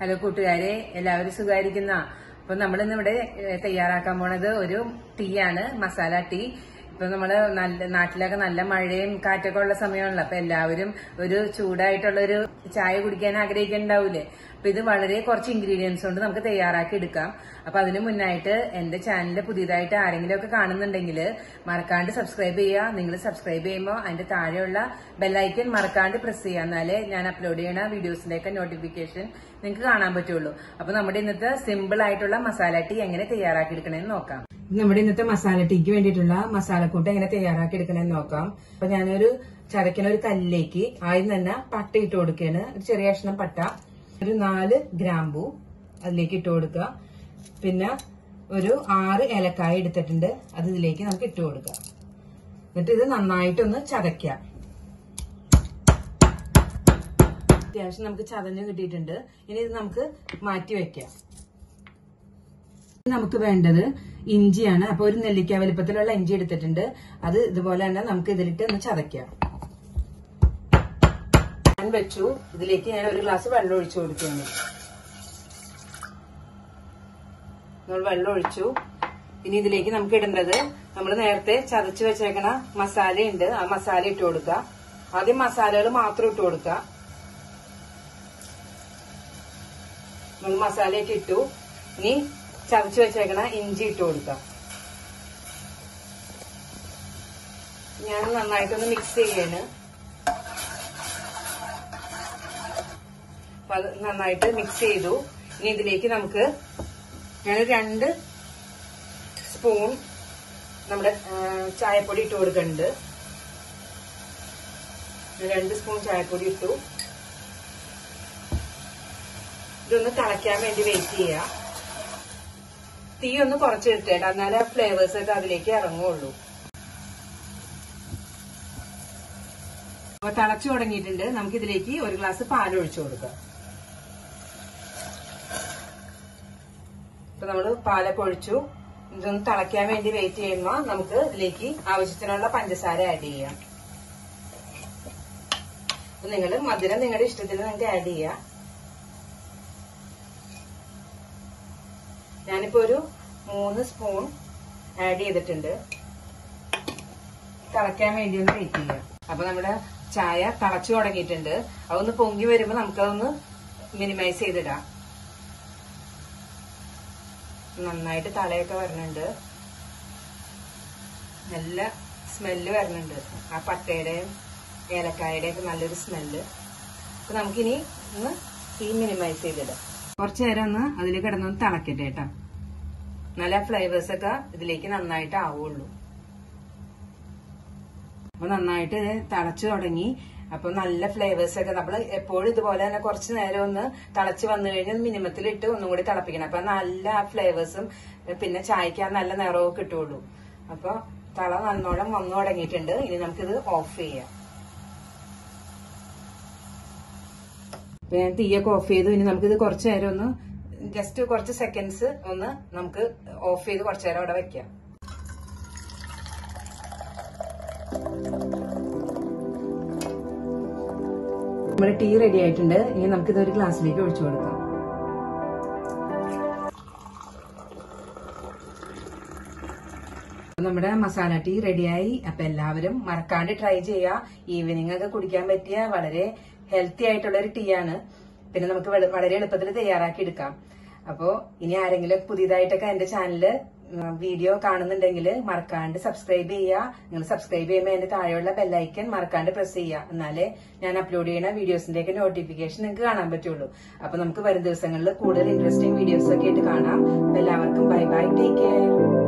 hello കൂട്ടുകാരെ എല്ലാവരും സുഖമായിരിക്കുന്ന അപ്പൊ നമ്മൾ ഇന്ന് ഇവിടെ ഏഹ്, തയ്യാറാക്കാൻ പോണത് ഒരു ടീ ആണ് മസാല ടീ ഇപ്പൊ നമ്മള് നല്ല നാട്ടിലൊക്കെ നല്ല മഴയും കാറ്റൊക്കെ ഉള്ള സമയമാണല്ലോ അപ്പൊ എല്ലാവരും ഒരു ചൂടായിട്ടുള്ള ഒരു ചായ കുടിക്കാൻ ആഗ്രഹിക്കുന്നുണ്ടാവൂലേ അപ്പൊ ഇത് വളരെ കുറച്ച് ഇൻഗ്രീഡിയൻസ് കൊണ്ട് നമുക്ക് തയ്യാറാക്കി എടുക്കാം അപ്പൊ അതിനു മുന്നായിട്ട് എന്റെ ചാനൽ പുതിയതായിട്ട് ആരെങ്കിലും ഒക്കെ കാണുന്നുണ്ടെങ്കിൽ മറക്കാണ്ട് സബ്സ്ക്രൈബ് ചെയ്യുക നിങ്ങൾ സബ്സ്ക്രൈബ് ചെയ്യുമ്പോൾ അതിന്റെ താഴെയുള്ള ബെല്ലൈക്കൻ മറക്കാണ്ട് പ്രസ് ചെയ്യുക എന്നാലേ ഞാൻ അപ്ലോഡ് ചെയ്യുന്ന വീഡിയോസിലേക്ക് നോട്ടിഫിക്കേഷൻ നിങ്ങൾക്ക് കാണാൻ പറ്റുള്ളൂ അപ്പൊ നമ്മുടെ ഇന്നത്തെ സിമ്പിൾ ആയിട്ടുള്ള മസാല ടീ എങ്ങനെ തയ്യാറാക്കി എടുക്കണമെന്ന് നോക്കാം നമ്മുടെ ഇന്നത്തെ മസാല ടീക്ക് വേണ്ടിയിട്ടുള്ള മസാലക്കൂട്ട് എങ്ങനെ തയ്യാറാക്കി എടുക്കണമെന്ന് നോക്കാം അപ്പൊ ഞാനൊരു ചതക്കണ ഒരു കല്ലിലേക്ക് ആദ്യം തന്നെ പട്ട ഇട്ട് കൊടുക്കുകയാണ് ഒരു ചെറിയ കഷ്ണം പട്ട ഒരു നാല് ഗ്രാമ്പു അതിലേക്ക് ഇട്ട് കൊടുക്കുക പിന്നെ ഒരു ആറ് ഏലക്കായ എടുത്തിട്ടുണ്ട് അത് ഇതിലേക്ക് നമുക്ക് ഇട്ട് കൊടുക്കാം എന്നിട്ട് ഇത് നന്നായിട്ടൊന്ന് ചതയ്ക്കാം അത്യാവശ്യം നമുക്ക് ചതഞ്ഞ് കിട്ടിയിട്ടുണ്ട് ഇനി ഇത് നമുക്ക് മാറ്റി വെക്കാം നമുക്ക് വേണ്ടത് ഇഞ്ചിയാണ് അപ്പൊ ഒരു നെല്ലിക്ക വലിപ്പത്തിലുള്ള ഇഞ്ചി എടുത്തിട്ടുണ്ട് അത് ഇതുപോലെ തന്നെ നമുക്ക് ഇതിലിട്ട് ഒന്ന് ചതയ്ക്കാം ഞാൻ വെച്ചു ഇതിലേക്ക് ഞാൻ ഒരു ഗ്ലാസ് വെള്ളം ഒഴിച്ചു കൊടുക്കുകയാണ് നമ്മൾ വെള്ളം ഒഴിച്ചു ഇനി ഇതിലേക്ക് നമുക്ക് ഇടേണ്ടത് നമ്മൾ നേരത്തെ ചതച്ച് വെച്ചേക്കണ മസാല ഉണ്ട് ആ മസാല ഇട്ട് കൊടുക്കുക ആദ്യം മസാലകൾ മാത്രം ഇട്ട് കൊടുക്കുക നമ്മൾ മസാലയൊക്കെ ഇട്ടു ഇനി ചതച്ച് വെച്ചേക്കണ ഇഞ്ചി ഇട്ട് കൊടുക്കാം ഞാൻ നന്നായിട്ടൊന്ന് മിക്സ് ചെയ്യാണ് അപ്പൊ അത് നന്നായിട്ട് മിക്സ് ചെയ്തു ഇനി ഇതിലേക്ക് നമുക്ക് ഞാൻ രണ്ട് സ്പൂൺ നമ്മുടെ ആ, ചായപ്പൊടി ഇട്ട് കൊടുക്കുന്നുണ്ട് രണ്ട് സ്പൂൺ ചായപ്പൊടി ഇട്ടു ഇതൊന്ന് തിളയ്ക്കാൻ വേണ്ടി വെയിറ്റ് ചെയ്യാം തീ ഒന്ന് കുറച്ചിട്ടേട്ടാ എന്നാലേ ആ ഫ്ലേവേഴ്സ് ഒക്കെ അതിലേക്ക് ഇറങ്ങുള്ളൂ അപ്പൊ തിളച്ചു തുടങ്ങിയിട്ടുണ്ട് നമുക്ക് ഇതിലേക്ക് ഒരു ഗ്ലാസ് പാൽ ഒഴിച്ചു കൊടുക്കാം ഇപ്പൊ നമ്മള് പാലൊക്കെ ഒഴിച്ചു ഇതൊന്ന് തിളയ്ക്കാൻ വേണ്ടി വെയിറ്റ് ചെയ്യുമ്പോ നമുക്ക് ഇതിലേക്ക് ആവശ്യത്തിനുള്ള പഞ്ചസാര ആഡ് ചെയ്യാം അപ്പൊ നിങ്ങള് മധുരം നിങ്ങളുടെ ഇഷ്ടത്തിന് നിങ്ങൾക്ക് ആഡ് ചെയ്യാം ഞാനിപ്പോ ഒരു മൂന്ന് സ്പൂൺ ആഡ് ചെയ്തിട്ടുണ്ട് തിളയ്ക്കാൻ വേണ്ടി ഒന്ന് വെയിറ്റ് ചെയ്യാം അപ്പൊ നമ്മുടെ ചായ തിളച്ചു തുടങ്ങിയിട്ടുണ്ട് അതൊന്ന് പൊങ്ങി വരുമ്പോ നമുക്കതൊന്ന് മിനിമൈസ് ചെയ്തിടാം നന്നായിട്ട് തളയൊക്കെ വരുന്നുണ്ട് നല്ല സ്മെല്ല് വരുന്നുണ്ട് ആ പട്ടയുടെയും ഏലക്കായുടെയും ഒക്കെ നല്ലൊരു സ്മെല്ല് അപ്പൊ നമുക്കിനി ഒന്ന് തീ മിനിമൈസ് ചെയ്തിടാം കുറച്ചു നേരം ഒന്ന് അതിൽ കിടന്നൊന്ന് തിളക്കട്ടെ കേട്ടോ നല്ല ഫ്ലേവേഴ്സ് ഒക്കെ ഇതിലേക്ക് നന്നായിട്ട് ആവുള്ളൂ അപ്പൊ നന്നായിട്ട് ഇത് തിളച്ചു തുടങ്ങി അപ്പൊ നല്ല ഫ്ലേവേഴ്സ് ഒക്കെ നമ്മൾ എപ്പോഴും ഇതുപോലെ തന്നെ കുറച്ച് നേരം ഒന്ന് തിളച്ച് വന്നു കഴിഞ്ഞാൽ മിനിമത്തിലിട്ട് ഒന്നും കൂടി തിളപ്പിക്കണം അപ്പൊ നല്ല ആ ഫ്ലേവേഴ്സും പിന്നെ ചായക്ക് ആ നല്ല നിറവും കിട്ടുള്ളൂ അപ്പൊ തള നന്നോളം വന്നു തുടങ്ങിയിട്ടുണ്ട് ഇനി നമുക്കിത് ഓഫ് ചെയ്യാം അപ്പൊ ഞാൻ തീയൊക്കെ ഓഫ് ചെയ്തു ഇനി നമുക്കിത് കുറച്ച് നേരം ഒന്ന് ജസ്റ്റ് കുറച്ച് സെക്കൻഡ്സ് ഒന്ന് നമുക്ക് ഓഫ് ചെയ്ത് കുറച്ച് നേരം അവിടെ വെക്കാം നമ്മുടെ ടീ റെഡി ആയിട്ടുണ്ട് ഇനി നമുക്കിത് ഒരു ഗ്ലാസ്സിലേക്ക് ഒഴിച്ചു കൊടുക്കാം അപ്പൊ നമ്മുടെ മസാല ടീ റെഡിയായി അപ്പൊ എല്ലാവരും മറക്കാണ്ട് ട്രൈ ചെയ്യുക ഈവനിങ് ഒക്കെ കുടിക്കാൻ പറ്റിയ വളരെ ഹെൽത്തി ആയിട്ടുള്ള ഒരു ടീ ആണ് പിന്നെ നമുക്ക് വള- വളരെ എളുപ്പത്തിൽ തയ്യാറാക്കി എടുക്കാം അപ്പോ ഇനി ആരെങ്കിലും പുതിയതായിട്ടൊക്കെ എന്റെ ചാനല് വീഡിയോ കാണുന്നുണ്ടെങ്കിൽ മറക്കാണ്ട് സബ്സ്ക്രൈബ് ചെയ്യുക നിങ്ങൾ സബ്സ്ക്രൈബ് ചെയ്യുമ്പോൾ എന്റെ താഴെയുള്ള ബെല്ലൈക്കൻ മറക്കാണ്ട് പ്രസ് ചെയ്യുക എന്നാലേ ഞാൻ അപ്ലോഡ് ചെയ്യുന്ന വീഡിയോസിന്റെ ഒക്കെ നോട്ടിഫിക്കേഷൻ നിങ്ങൾക്ക് കാണാൻ പറ്റുള്ളൂ അപ്പൊ നമുക്ക് വരും ദിവസങ്ങളിൽ കൂടുതൽ ഇൻട്രസ്റ്റിംഗ് വീഡിയോസ് ഒക്കെ ആയിട്ട് കാണാം അപ്പൊ എല്ലാവർക്കും ബൈ ബൈ ടേക്ക് കെയർ